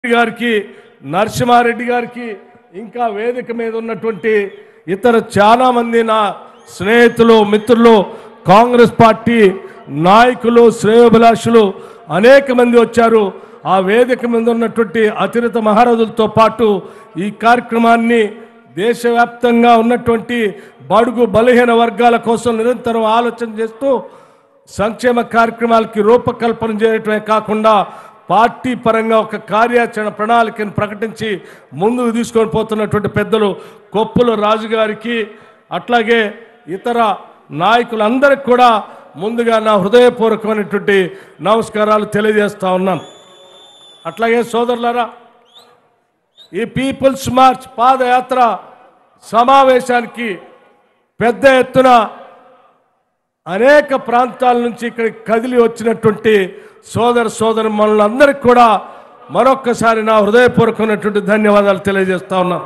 గారికి నరసింహారెడ్డి గారికి ఇంకా వేదిక మీద ఉన్నటువంటి ఇతర చాలా మంది నా స్నేహితులు మిత్రులు కాంగ్రెస్ పార్టీ నాయకులు శ్రేయోభిలాషులు అనేక మంది వచ్చారు ఆ వేదిక మీద ఉన్నటువంటి అతిరిత మహారాజులతో పాటు ఈ కార్యక్రమాన్ని దేశవ్యాప్తంగా ఉన్నటువంటి బడుగు బలహీన వర్గాల కోసం నిరంతరం ఆలోచన చేస్తూ సంక్షేమ కార్యక్రమాలకి రూపకల్పన చేయటమే కాకుండా పార్టీ పరంగా ఒక కార్యాచరణ ప్రణాళికను ప్రకటించి ముందుకు తీసుకొని పోతున్నటువంటి పెద్దలు కొప్పుల రాజు గారికి అట్లాగే ఇతర నాయకులందరికీ కూడా ముందుగా నా హృదయపూర్వకమైనటువంటి నమస్కారాలు తెలియజేస్తా ఉన్నాను అట్లాగే సోదరులారా ఈ పీపుల్స్ మార్చ్ పాదయాత్ర సమావేశానికి పెద్ద ఎత్తున అనేక ప్రాంతాల నుంచి ఇక్కడికి కదిలి వచ్చినటువంటి సోదర సోదరు మనులందరికీ కూడా మరొక్కసారి నా హృదయపూర్వకమైనటువంటి ధన్యవాదాలు తెలియజేస్తా ఉన్నాను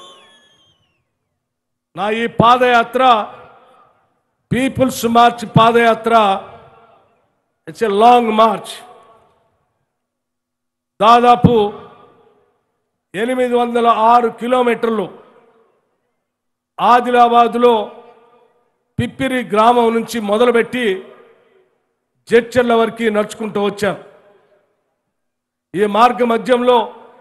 నా ఈ padayatra people's march padayatra it's a long march దాదాపు ఎనిమిది వందల ఆరు కిలోమీటర్లు ఆదిలాబాదులో పిప్పిరి గ్రామం నుంచి మొదలుపెట్టి జడ్చర్ల వరకు నడుచుకుంటూ వచ్చాం ఈ మార్గ మధ్యంలో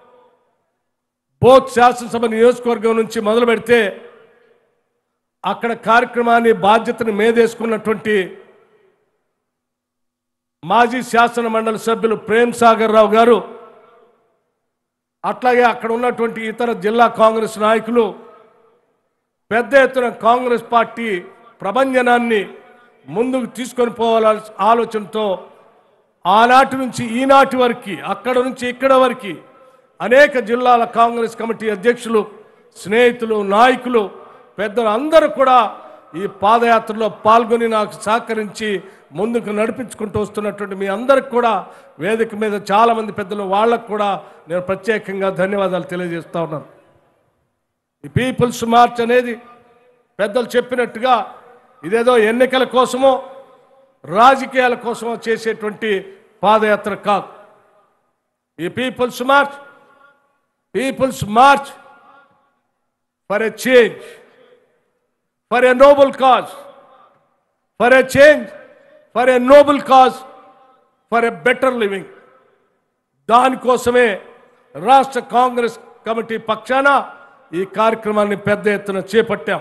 బోత్ శాసనసభ నియోజకవర్గం నుంచి మొదలు పెడితే అక్కడ కార్యక్రమాన్ని బాధ్యతను మేదేసుకున్నటువంటి మాజీ శాసన మండలి సభ్యులు ప్రేమ్ సాగర్ రావు గారు అట్లాగే అక్కడ ఉన్నటువంటి ఇతర జిల్లా కాంగ్రెస్ నాయకులు పెద్ద ఎత్తున కాంగ్రెస్ పార్టీ ప్రభంజనాన్ని ముందుకు తీసుకొని పోవాల ఆలోచనతో ఆనాటి నుంచి ఈనాటి వరకు అక్కడ నుంచి ఇక్కడ వరకు అనేక జిల్లాల కాంగ్రెస్ కమిటీ అధ్యక్షులు స్నేహితులు నాయకులు పెద్దలు అందరూ కూడా ఈ పాదయాత్రలో పాల్గొని నాకు సహకరించి ముందుకు నడిపించుకుంటూ వస్తున్నటువంటి మీ అందరికి కూడా వేదిక మీద చాలామంది పెద్దలు వాళ్ళకు కూడా నేను ప్రత్యేకంగా ధన్యవాదాలు తెలియజేస్తా ఉన్నాను ఈ పీపుల్స్ మార్చ్ అనేది పెద్దలు చెప్పినట్టుగా ఇదేదో ఎన్నికల కోసమో రాజకీయాల కోసమో చేసేటువంటి పాదయాత్ర కాదు ఈ people's march people's march for a change for a noble cause for a change for a noble cause for a better living దానికోసమే రాష్ట్ర కాంగ్రెస్ కమిటీ పక్షాన ఈ కార్యక్రమాన్ని పెద్ద ఎత్తున చేపట్టాం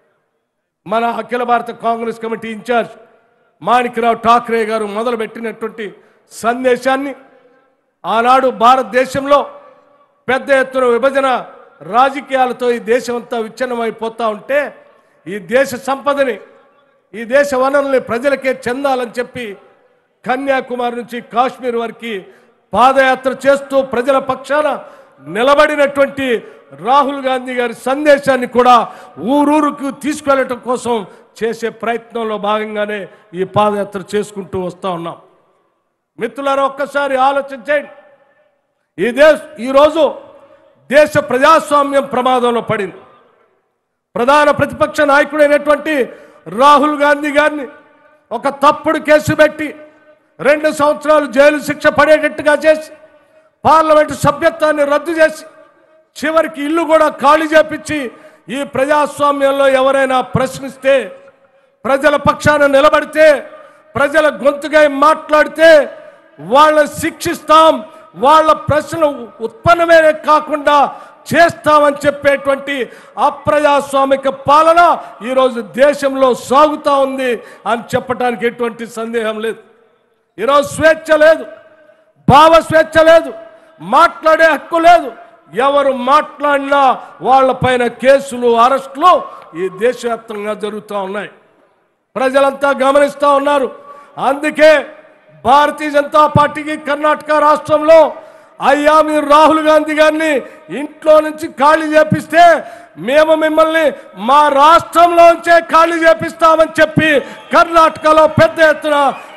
మన అఖిల భారత కాంగ్రెస్ కమిటీ ఇన్ఛార్జ్ మాణిక్రావు ఠాక్రే గారు మొదలుపెట్టినటువంటి సందేశాన్ని ఆనాడు భారతదేశంలో పెద్ద ఎత్తున విభజన రాజకీయాలతో ఈ దేశం అంతా విచ్ఛిన్నమైపోతా ఉంటే ఈ దేశ సంపదని ఈ దేశ వనరుల్ని ప్రజలకే చెందాలని చెప్పి కన్యాకుమారి నుంచి కాశ్మీర్ వరకు పాదయాత్ర చేస్తూ ప్రజల పక్షాన నిలబడినటువంటి రాహుల్ గాంధీ గారి సందేశాన్ని కూడా ఊరూరుకు తీసుకెళ్లటం కోసం చేసే ప్రయత్నంలో భాగంగానే ఈ పాదయాత్ర చేసుకుంటూ వస్తూ ఉన్నాం మిత్రులారా ఒక్కసారి ఆలోచన చేయండి ఈ దేశ ఈరోజు దేశ ప్రజాస్వామ్యం ప్రమాదంలో పడింది ప్రధాన ప్రతిపక్ష నాయకుడైనటువంటి రాహుల్ గాంధీ గారిని ఒక తప్పుడు కేసు పెట్టి రెండు సంవత్సరాలు జైలు శిక్ష పడేటట్టుగా చేసి పార్లమెంటు సభ్యత్వాన్ని రద్దు చేసి చివరికి ఇల్లు కూడా ఖాళీ చేపించి ఈ ప్రజాస్వామ్యంలో ఎవరైనా ప్రశ్నిస్తే ప్రజల పక్షాన నిలబడితే ప్రజల గొంతుగా మాట్లాడితే వాళ్ళని శిక్షిస్తాం వాళ్ళ ప్రశ్నలు ఉత్పన్నమే కాకుండా చేస్తామని చెప్పేటువంటి అప్రజాస్వామిక పాలన ఈరోజు దేశంలో సాగుతూ ఉంది అని చెప్పడానికి ఎటువంటి సందేహం లేదు ఈరోజు స్వేచ్ఛ లేదు భావ స్వేచ్ఛ లేదు మాట్లాడే హక్కు లేదు ఎవరు మాట్లాడినా వాళ్ళపైన కేసులు అరెస్టులు ఈ దేశవ్యాప్తంగా జరుగుతూ ఉన్నాయి ప్రజలంతా గమనిస్తూ ఉన్నారు అందుకే భారతీయ జనతా పార్టీకి కర్ణాటక రాష్ట్రంలో అయ్యా మీరు రాహుల్ గాంధీ గారిని ఇంట్లో నుంచి ఖాళీ చేపిస్తే మేము మిమ్మల్ని మా రాష్ట్రంలోంచే ఖాళీ చేపిస్తామని చెప్పి కర్ణాటకలో పెద్ద ఎత్తున